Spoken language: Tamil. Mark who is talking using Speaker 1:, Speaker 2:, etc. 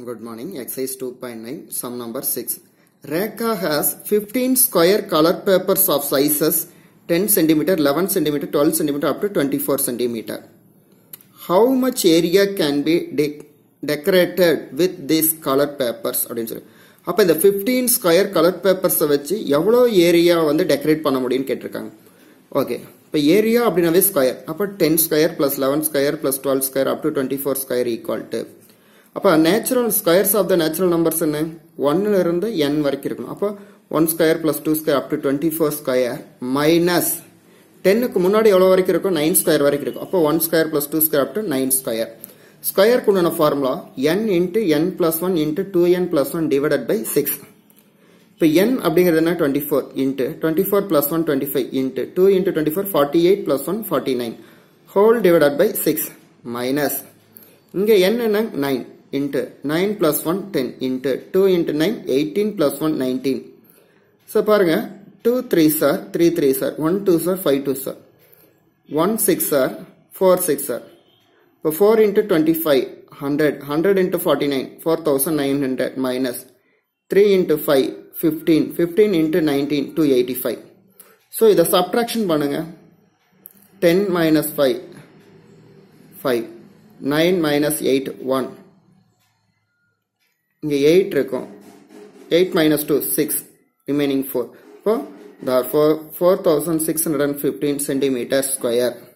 Speaker 1: Good morning. Exercise 2.9, sum number 6. Rekha has 15 square color papers of sizes 10 cm, 11 cm, 12 cm up to 24 cm. How much area can be de- decorated with these color papers அப்படின்னு சொல்லி அப்போ இந்த 15 ஸ்கொயர் கலர் பேப்பர்ஸை வச்சு எவ்வளோ ஏரியா வந்து டெக்கரேட் பண்ண முடியும்னு கேட்டிருக்காங்க ஓகே இப்போ ஏரியா அப்படின்னாவே ஸ்கொயர் அப்போ ten square plus eleven square plus twelve square up to twenty four square equal to அப்போ natural squares of the natural numbers என்ன ஒன்னுல இருந்து என் வரைக்கும் இருக்கணும் அப்போ one square plus two square up to twenty four square minus டென்னுக்கு முன்னாடி எவ்வளோ வரைக்கும் இருக்கும் நைன் ஸ்கொயர் வரைக்கும் இருக்கும் அப்போ one square plus two square up to nine square ஸ்கொயருக்கு உண்டான formula n into n plus one into two n plus one divided by six இப்போ என் அப்படிங்கிறது என்ன twenty four into twenty four plus one twenty five into two into twenty four forty eight plus one forty nine whole divided by six minus இங்கே n என்ன nine into nine plus one ten into two into nine eighteen plus one nineteen so பாருங்க two three sir three three sir one two sir five two sir one six sir four six sir இப்போ four into twenty five hundred hundred into forty nine four thousand nine hundred minus three into five fifteen fifteen into nineteen two eighty five so இதை சப்ட்ராக்ஷன் பண்ணுங்க ten minus five five nine minus eight one இங்கே எயிட் இருக்கும் eight minus two six remaining four இப்போ four four thousand six hundred and fifteen centimetre square